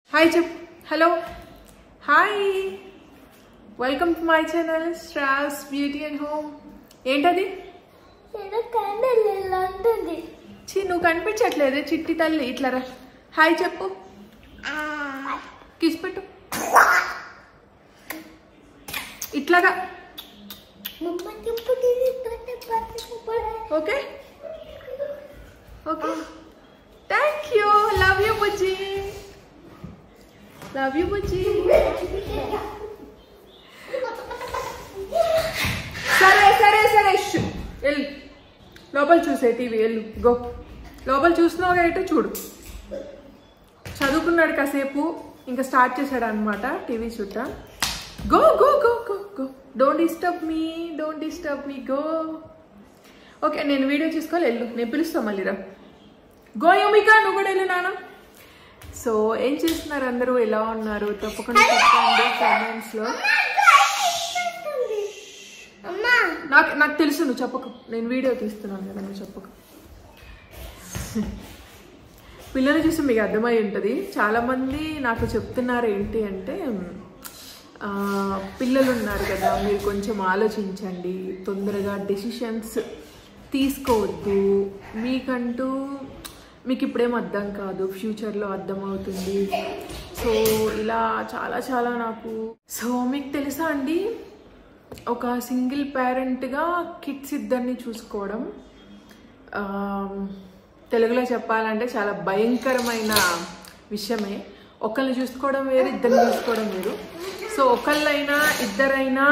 Hi చెప్ hello hi welcome to my channel straws beauty and home ఏంటది ఏదో candle ఇలా ఉంటుంది చి నువ్వు కనిపించట్లేదు చిట్టి తల్లి ఇట్లా రా హాయ్ చెప్పు కిస్ పెట్టు ఇట్లాగా మమ్మ తిప్పుడు తోట పట్టుకుపోయి okay okay thank you love you బుజ్జి లవ్ యూ బుజ్జి సరే సరే సరే షు. వెళ్ళు లోపల చూసే టీవీ వెళ్ళు గో లోపల చూస్తున్నావు కాబట్టి చూడు చదువుకున్నాడు కాసేపు ఇంకా స్టార్ట్ చేశాడు అనమాట టీవీ చూడ go go go go go don't disturb me don't disturb me go okay నేను వీడియో చూసుకోవాలి వెళ్ళు నేను పిలుస్తాను మళ్ళీ రా గో యోమిక నువ్వు కూడా వెళ్ళు నాన్న సో ఏం చేస్తున్నారు అందరూ ఎలా ఉన్నారు తప్పకుండా చెప్పండి కామెంట్స్లో అమ్మా నాకు నాకు తెలుసు నువ్వు చెప్పకు నేను వీడియో తీస్తున్నాను కదా నువ్వు చెప్పకు పిల్లలు చూసి మీకు అర్థమై ఉంటుంది చాలామంది నాకు చెప్తున్నారు ఏంటి అంటే ఆ, పిల్లలు ఉన్నారు కదా మీరు కొంచెం ఆలోచించండి తొందరగా డెసిషన్స్ తీసుకోవద్దు మీకంటూ మీకు ఇప్పుడేం అర్థం కాదు ఫ్యూచర్లో అర్థమవుతుంది సో ఇలా చాలా చాలా నాకు సో మీకు తెలుసా అండి ఒక సింగిల్ పేరెంట్గా కిడ్స్ ఇద్దరిని చూసుకోవడం ఆ, తెలుగులో చెప్పాలంటే చాలా భయంకరమైన విషయమే ఒకరిని చూసుకోవడం వేరు ఇద్దరిని చూసుకోవడం వేరు సో ఒకళ్ళైనా ఇద్దరైనా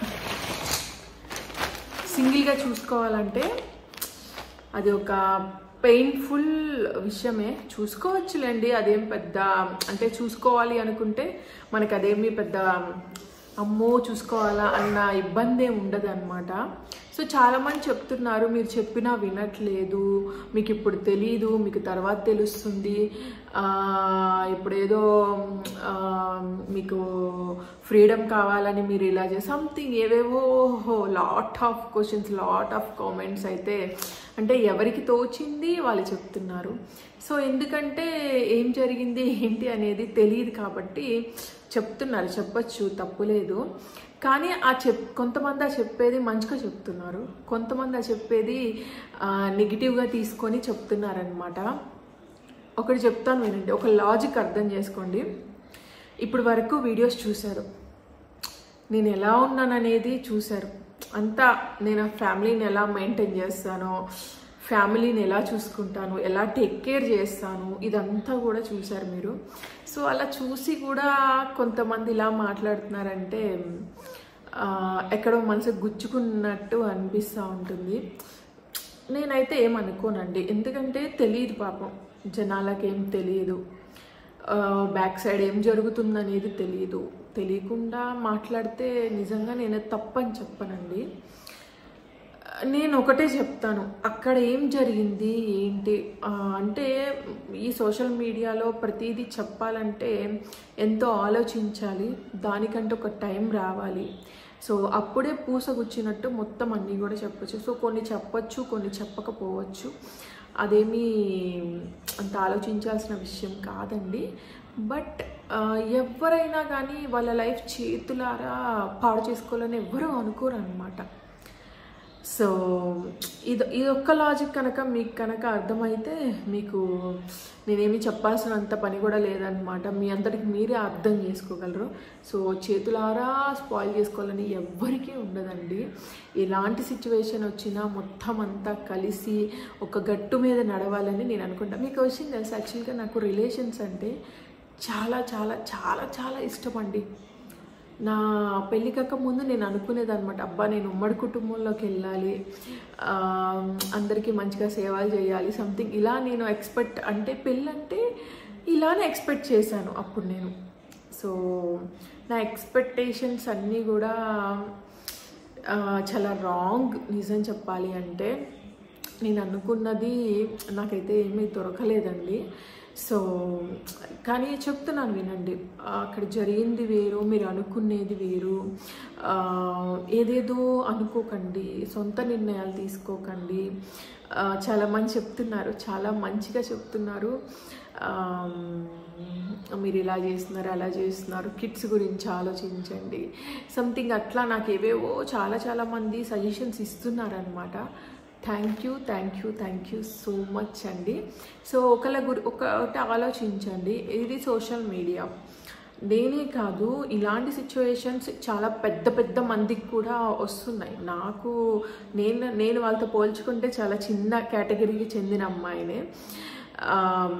సింగిల్గా చూసుకోవాలంటే అది ఒక పెయిన్ఫుల్ విషయమే చూసుకోవచ్చులేండి అదేం పెద్ద అంటే చూసుకోవాలి అనుకుంటే మనకి అదేమి పెద్ద అమ్మో చూసుకోవాలా అన్న ఇబ్బంది ఏమి ఉండదు అనమాట సో చాలామంది చెప్తున్నారు మీరు చెప్పినా వినట్లేదు మీకు ఇప్పుడు తెలీదు మీకు తర్వాత తెలుస్తుంది ఆ, ఇప్పుడు ఏదో ఆ, మీకు ఫ్రీడమ్ కావాలని మీరు ఇలా చేసి సంథింగ్ ఏవేవో lot of questions lot of comments అయితే అంటే ఎవరికి తోచింది వాళ్ళు చెప్తున్నారు సో ఎందుకంటే ఏం జరిగింది ఏంటి అనేది తెలియదు కాబట్టి చెప్తున్నారు చెప్పచ్చు తప్పులేదు కానీ ఆ చెప్ కొంతమంది ఆ చెప్పేది మంచిగా చెప్తున్నారు కొంతమంది ఆ చెప్పేది నెగిటివ్గా తీసుకొని చెప్తున్నారనమాట ఒకటి చెప్తాను వినండి ఒక లాజిక్ అర్థం చేసుకోండి ఇప్పుడు వరకు వీడియోస్ చూశారు నేను ఎలా ఉన్నాననేది చూశారు అంతా నేను ఆ ఫ్యామిలీని ఎలా మెయింటైన్ చేస్తానో ఫ్యామిలీని ఎలా చూసుకుంటాను ఎలా టేక్ కేర్ చేస్తాను ఇదంతా కూడా చూశారు మీరు సో అలా చూసి కూడా కొంతమంది ఇలా మాట్లాడుతున్నారంటే ఆ, ఎక్కడో మనసు గుచ్చుకున్నట్టు అనిపిస్తూ ఉంటుంది నేనైతే ఏమనుకోనండి ఎందుకంటే తెలియదు పాపం జనాలకి ఏం తెలియదు బ్యాక్ సైడ్ ఏం జరుగుతుందనేది తెలియదు తెలియకుండా మాట్లాడితే నిజంగా నేను తప్పని చెప్పనండి నేను ఒకటే చెప్తాను అక్కడ ఏం జరిగింది ఏంటి ఆ, అంటే ఈ సోషల్ మీడియాలో ప్రతిదీ చెప్పాలంటే ఎంతో ఆలోచించాలి దానికంటే ఒక టైం రావాలి సో అప్పుడే పూసగుచ్చినట్టు మొత్తం అన్నీ కూడా చెప్పొచ్చు సో కొన్ని చెప్పొచ్చు కొన్ని చెప్పకపోవచ్చు అదేమీ అంత ఆలోచించాల్సిన విషయం కాదండి బట్ ఆ, ఎవరైనా కానీ వాళ్ళ లైఫ్ చేతులారా పాడు చేసుకోవాలని ఎవ్వరూ అనుకోరు అనమాట సో ఇది ఇది ఒక్క లాజిక్ కనుక మీకు కనుక అర్థమైతే మీకు నేనేమి చెప్పాల్సినంత పని కూడా లేదనమాట మీ అంతటికి మీరే అర్థం చేసుకోగలరు సో చేతులారా స్పాయిల్ చేసుకోవాలని ఎవ్వరికీ ఉండదండి ఎలాంటి సిచ్యువేషన్ వచ్చినా మొత్తం అంతా కలిసి ఒక గట్టు మీద నడవాలని నేను అనుకుంటా మీకు విషయం తెలుసు యాక్చువల్గా నాకు రిలేషన్స్ అంటే చాలా చాలా చాలా చాలా ఇష్టం అండి నా పెళ్లి కాక ముందు నేను అనుకునేది అనమాట అబ్బా నేను ఉమ్మడి కుటుంబంలోకి వెళ్ళాలి ఆ, అందరికీ మంచిగా సేవలు చేయాలి సంథింగ్ ఇలా నేను ఎక్స్పెక్ట్ అంటే పెళ్ళి అంటే ఇలానే ఎక్స్పెక్ట్ చేశాను అప్పుడు నేను సో నా ఎక్స్పెక్టేషన్స్ అన్నీ కూడా ఆ, చాలా రాంగ్ నిజం చెప్పాలి అంటే నేను అనుకున్నది నాకైతే ఏమీ దొరకలేదండి సో కానీ చెప్తున్నాను వినండి ఆ, అక్కడ జరిగింది వేరు మీరు అనుకునేది వేరు ఆ, ఏదేదో అనుకోకండి సొంత నిర్ణయాలు తీసుకోకండి ఆ, చాలా మంది చెప్తున్నారు చాలా మంచిగా చెప్తున్నారు ఆమ్, మీరు ఇలా చేస్తున్నారు అలా చేస్తున్నారు కిడ్స్ గురించి ఆలోచించండి సంథింగ్ అట్లా నాకు ఏవేవో చాలా చాలా మంది సజెషన్స్ ఇస్తున్నారనమాట thank you thank you thank you so much అండి సో ఒకళ్ళ గురి ఒకటి ఆలోచించండి ఇది సోషల్ మీడియా నేనే కాదు ఇలాంటి సిచ్యువేషన్స్ చాలా పెద్ద పెద్ద మందికి కూడా వస్తున్నాయి నాకు నేను నేను వాళ్ళతో పోల్చుకుంటే చాలా చిన్న కేటగిరీకి చెందిన అమ్మాయినే ఆమ్,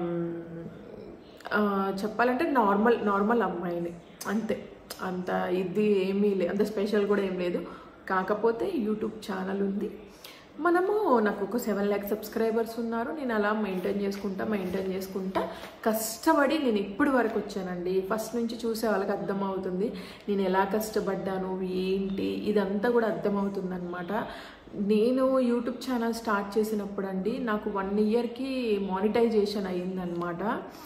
ఆ, చెప్పాలంటే నార్మల్ నార్మల్ అమ్మాయిని అంతే అంత ఇది ఏమీ లేదు అంత స్పెషల్ కూడా ఏం లేదు కాకపోతే యూట్యూబ్ ఛానల్ ఉంది మనము నాకు ఒక సెవెన్ ల్యాక్ సబ్స్క్రైబర్స్ ఉన్నారు నేను అలా మెయింటైన్ చేసుకుంటా మెయింటైన్ చేసుకుంటా కష్టపడి నేను ఇప్పటి వరకు వచ్చానండి ఫస్ట్ నుంచి చూసే వాళ్ళకి అర్థమవుతుంది నేను ఎలా కష్టపడ్డాను ఏంటి ఇదంతా కూడా అర్థమవుతుంది అనమాట నేను యూట్యూబ్ ఛానల్ స్టార్ట్ చేసినప్పుడు అండి నాకు వన్ ఇయర్కి మానిటైజేషన్ అయ్యిందనమాట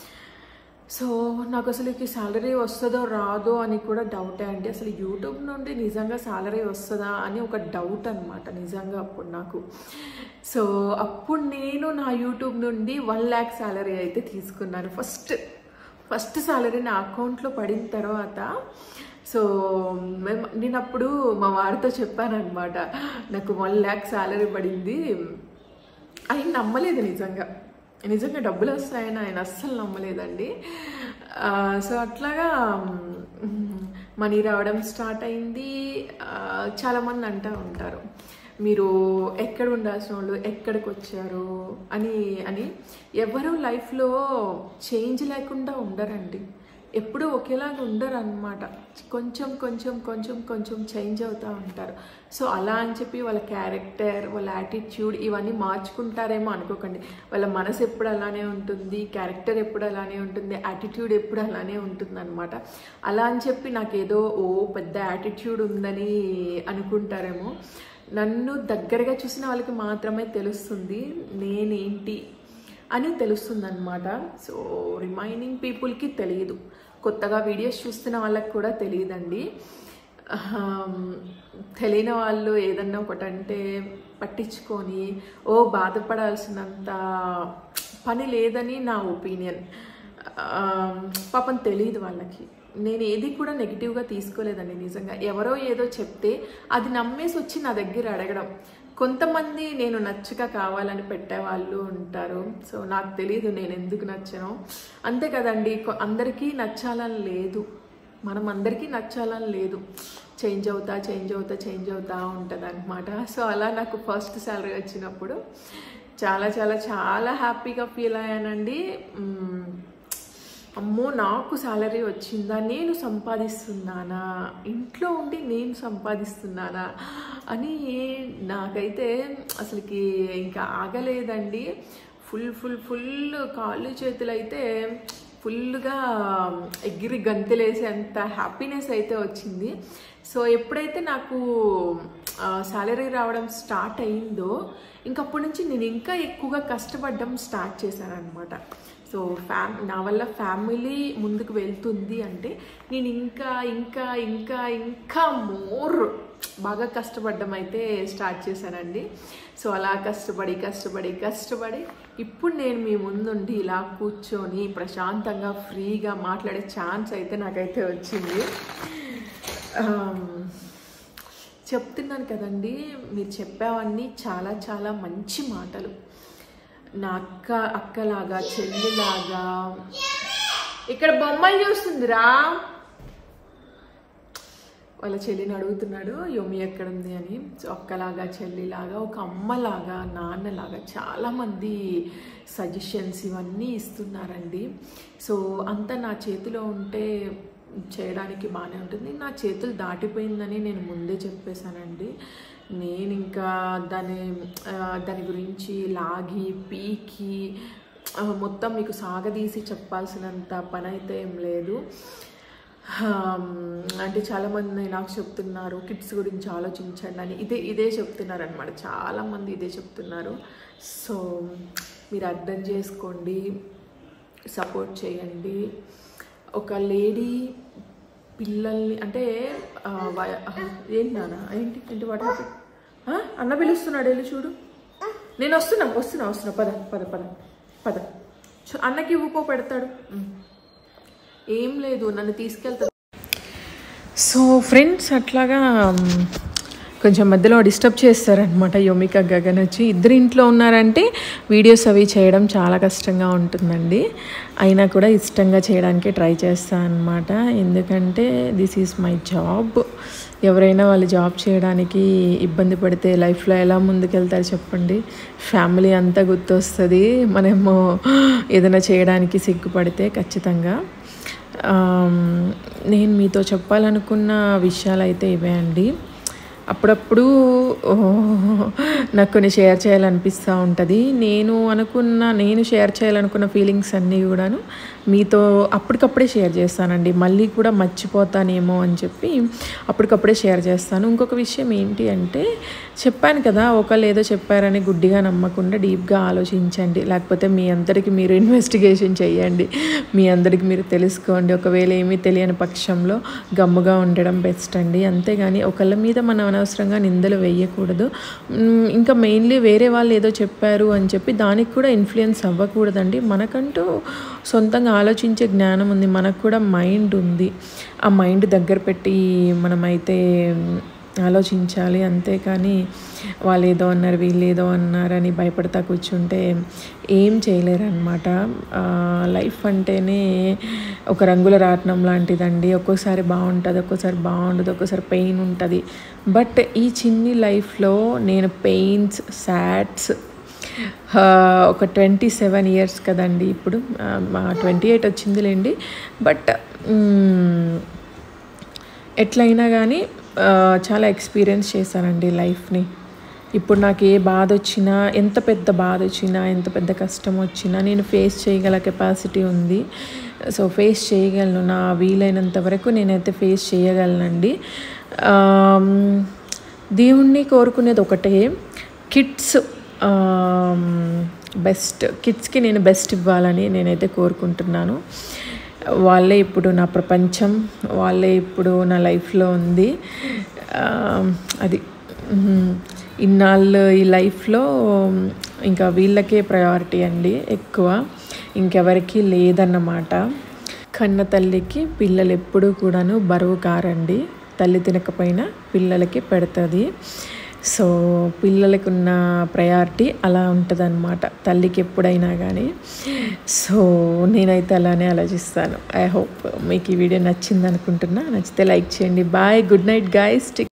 సో నాకు అసలు ఈ సాలరీ వస్తుందో రాదో అని కూడా డౌటే అండి అసలు యూట్యూబ్ నుండి నిజంగా సాలరీ వస్తుందా అని ఒక డౌట్ అనమాట నిజంగా అప్పుడు నాకు సో అప్పుడు నేను నా యూట్యూబ్ నుండి వన్ ల్యాక్ సాలరీ అయితే తీసుకున్నాను ఫస్ట్ ఫస్ట్ సాలరీ నా అకౌంట్లో పడిన తర్వాత సో మేము నేను అప్పుడు మా వారితో చెప్పానమాట నాకు వన్ ల్యాక్ సాలరీ పడింది ఆయన నమ్మలేదు నిజంగా నిజంగా డబ్బులు వస్తాయని ఆయన అస్సలు నమ్మలేదండి ఆ, సో అట్లాగా మ్, మనీ రావడం స్టార్ట్ అయింది ఆ, చాలామంది అంటూ ఉంటారు మీరు ఎక్కడ ఉండాల్సిన వాళ్ళు ఎక్కడికి వచ్చారు అని అని ఎవరు లైఫ్లో చేంజ్ లేకుండా ఉండరండి ఎప్పుడూ ఒకేలాగా ఉండరు అనమాట కొంచెం కొంచెం కొంచెం కొంచెం చేంజ్ అవుతూ ఉంటారు సో అలా అని చెప్పి వాళ్ళ క్యారెక్టర్ వాళ్ళ యాటిట్యూడ్ ఇవన్నీ మార్చుకుంటారేమో అనుకోకండి వాళ్ళ మనసు ఎప్పుడు అలానే ఉంటుంది క్యారెక్టర్ ఎప్పుడు అలానే ఉంటుంది యాటిట్యూడ్ ఎప్పుడు అలానే ఉంటుంది అనమాట అలా అని చెప్పి నాకు ఏదో ఓ పెద్ద యాటిట్యూడ్ ఉందని అనుకుంటారేమో నన్ను దగ్గరగా చూసిన వాళ్ళకి మాత్రమే తెలుస్తుంది నేనేంటి అని తెలుస్తుందన్నమాట సో రిమైనింగ్ పీపుల్కి తెలియదు కొత్తగా వీడియోస్ చూస్తున్న వాళ్ళకి కూడా తెలియదండి ఆహ్, తెలియని వాళ్ళు ఏదన్నా ఒకటంటే పట్టించుకొని ఓ బాధపడాల్సినంత పని లేదని నా ఒపీనియన్ పాపం తెలియదు వాళ్ళకి నేను ఏది కూడా నెగిటివ్గా తీసుకోలేదండి నిజంగా ఎవరో ఏదో చెప్తే అది నమ్మేసి వచ్చి నా దగ్గర అడగడం కొంతమంది నేను నచ్చక కావాలని పెట్టేవాళ్ళు ఉంటారు సో నాకు తెలియదు నేను ఎందుకు నచ్చను అంతే కదండి కొ- అందరికీ నచ్చాలని లేదు మనం అందరికీ నచ్చాలని లేదు చేంజ్ అవుతా చేంజ్ అవుతా చేంజ్ అవుతా ఉంటుంది అనమాట సో అలా నాకు ఫస్ట్ శాలరీ వచ్చినప్పుడు చాలా చాలా చాలా హ్యాపీగా ఫీల్ అయ్యానండి మ్మ్. అమ్మో నాకు సాలరీ వచ్చిందా నేను సంపాదిస్తున్నానా ఇంట్లో ఉండి నేను సంపాదిస్తున్నానా అని నాకైతే అసలుకి ఇంకా ఆగలేదండి ఫుల్ ఫుల్ ఫుల్ కాళ్ళు చేతులు అయితే ఫుల్గా ఎగిరి గంతులేసేంత హ్యాపీనెస్ అయితే వచ్చింది సో ఎప్పుడైతే నాకు సాలరీ రావడం స్టార్ట్ అయిందో ఇంకప్పటి నుంచి నేను ఇంకా ఎక్కువగా కష్టపడడం స్టార్ట్ చేశాను అనమాట సో ఫ్యామ్ నా వల్ల ఫ్యామిలీ ముందుకు వెళ్తుంది అంటే నేను ఇంకా ఇంకా ఇంకా ఇంకా మోర్ బాగా కష్టపడడం అయితే స్టార్ట్ చేశానండి సో అలా కష్టపడి కష్టపడి కష్టపడి ఇప్పుడు నేను మీ ముందుండి ఇలా కూర్చొని ప్రశాంతంగా ఫ్రీగా మాట్లాడే ఛాన్స్ అయితే నాకైతే వచ్చింది ఆమ్, చెప్తున్నాను కదండి మీరు చెప్పేవన్నీ చాలా చాలా మంచి మాటలు నా అక్క అక్కలాగా చెల్లిలాగా ఇక్కడ బొమ్మలు చూస్తుందిరా వాళ్ళ చెల్లిని అడుగుతున్నాడు యోమి ఎక్కడుంది అని సో అక్కలాగా చెల్లిలాగా ఒక అమ్మలాగా నాన్నలాగా చాలామంది సజెషన్స్ ఇవన్నీ ఇస్తున్నారండి సో అంతా నా చేతిలో ఉంటే చేయడానికి బాగానే ఉంటుంది నా చేతులు దాటిపోయిందని నేను ముందే చెప్పేశానండి నేను ఇంకా దాని ఆ, దాని గురించి లాగి పీకి ఆ, మొత్తం మీకు సాగదీసి చెప్పాల్సినంత పని అయితే ఏం లేదు హామ్, అంటే చాలామంది నాకు చెప్తున్నారు కిడ్స్ గురించి ఆలోచించండి అని ఇదే ఇదే చెప్తున్నారు అనమాట చాలామంది ఇదే చెప్తున్నారు సో మీరు అర్థం చేసుకోండి సపోర్ట్ చేయండి ఒక లేడీ పిల్లల్ని అంటే ఆ, వయ- ఆ, ఏంటి నాన్న ఏంటి ఏంటి వాట్ హ్యాపెన్? ఆ అన్న పిలుస్తున్నాడు వెళ్ళి చూడు నేను వస్తున్నా వస్తున్నా వస్తున్నా పద పద పద పద చు- అన్నకి ఇవ్వుకో పెడతాడు ఉమ్. ఏం లేదు నన్ను తీసుకెళ్తాడు సో ఫ్రెండ్స్ అట్లాగా మ్, కొంచెం మధ్యలో డిస్టర్బ్ చేస్తారనమాట యోమిక గగన్ వచ్చి ఇద్దరు ఇంట్లో ఉన్నారంటే వీడియోస్ అవి చేయడం చాలా కష్టంగా ఉంటుందండి అయినా కూడా ఇష్టంగా చేయడానికి ట్రై చేస్తాను అనమాట ఎందుకంటే దిస్ ఈజ్ మై జాబ్ ఎవరైనా వాళ్ళు జాబ్ చేయడానికి ఇబ్బంది పడితే లైఫ్లో ఎలా ముందుకెళ్తారు చెప్పండి ఫ్యామిలీ అంతా గుర్తొస్తుంది మనము ఏదైనా చేయడానికి సిగ్గుపడితే ఖచ్చితంగా ఆమ్, నేను మీతో చెప్పాలనుకున్న విషయాలు అయితే ఇవే అండి అప్పుడప్పుడు ఓ, నాకు కొన్ని షేర్ చేయాలనిపిస్తూ ఉంటుంది నేను అనుకున్న నేను షేర్ చేయాలనుకున్న ఫీలింగ్స్ అన్నీ కూడాను మీతో అప్పటికప్పుడే షేర్ చేస్తానండి మళ్ళీ కూడా మర్చిపోతానేమో అని చెప్పి అప్పటికప్పుడే షేర్ చేస్తాను ఇంకొక విషయం ఏంటి అంటే చెప్పాను కదా ఒకళ్ళు ఏదో చెప్పారని గుడ్డిగా నమ్మకుండా డీప్గా ఆలోచించండి లేకపోతే మీ అందరికి మీరు ఇన్వెస్టిగేషన్ చేయండి మీ అందరికి మీరు తెలుసుకోండి ఒకవేళ ఏమీ తెలియని పక్షంలో గమ్ముగా ఉండడం బెస్ట్ అండి అంతేగాని ఒకళ్ళ మీద మనం అనవసరంగా నిందలు వేయకూడదు మ్, ఇంకా మెయిన్లీ వేరే వాళ్ళు ఏదో చెప్పారు అని చెప్పి దానికి కూడా ఇన్ఫ్లుయెన్స్ అవ్వకూడదండి మనకంటూ సొంతంగా ఆలోచించే జ్ఞానం ఉంది మనకు కూడా మైండ్ ఉంది ఆ మైండ్ దగ్గర పెట్టి మనమైతే ఆలోచించాలి అంతేకాని వాళ్ళు ఏదో అన్నారు వీళ్ళు ఏదో అన్నారని భయపడతా కూర్చుంటే ఏం చేయలేరు అనమాట లైఫ్ అంటేనే ఒక రంగుల రాట్నం లాంటిదండి ఒక్కోసారి బాగుంటుంది ఒక్కోసారి బాగుండదు ఒక్కోసారి పెయిన్ ఉంటుంది బట్ ఈ చిన్ని లైఫ్లో నేను పెయిన్స్ సాడ్స్ ఒక ట్వంటీ సెవెన్ ఇయర్స్ కదండి ఇప్పుడు ట్వంటీ ఎయిట్ వచ్చిందిలేండి బట్ ఎట్లయినా కానీ ఆ, చాలా ఎక్స్పీరియన్స్ చేశానండి లైఫ్ని ఇప్పుడు నాకు ఏ బాధ వచ్చినా ఎంత పెద్ద బాధ వచ్చినా ఎంత పెద్ద కష్టం వచ్చినా నేను ఫేస్ చేయగల కెపాసిటీ ఉంది సో ఫేస్ చేయగలను నా వీలైనంత వరకు నేనైతే ఫేస్ చేయగలనండి ఆమ్, దేవుణ్ణి కోరుకునేది ఒకటే కిడ్స్ బెస్ట్ కిడ్స్కి నేను బెస్ట్ ఇవ్వాలని నేనైతే కోరుకుంటున్నాను వాళ్ళే ఇప్పుడు నా ప్రపంచం వాళ్ళే ఇప్పుడు నా లైఫ్లో ఉంది ఆ, అది మ్మ్. ఇన్నాళ్ళు ఈ లైఫ్లో ఇంకా వీళ్ళకే ప్రయారిటీ అండి ఎక్కువ ఇంకెవరికి లేదన్నమాట కన్న తల్లికి పిల్లలు ఎప్పుడూ కూడాను బరువు కారండి తల్లి తినకపోయినా పిల్లలకి పెడుతుంది సో పిల్లలకు ఉన్న ప్రయారిటీ అలా ఉంటుందన్నమాట తల్లికి ఎప్పుడైనా కానీ సో నేనైతే అలానే ఆలోచిస్తాను ఐ హోప్ మీకు ఈ వీడియో నచ్చింది అనుకుంటున్నా నచ్చితే లైక్ చేయండి బాయ్ గుడ్ నైట్ గాయస్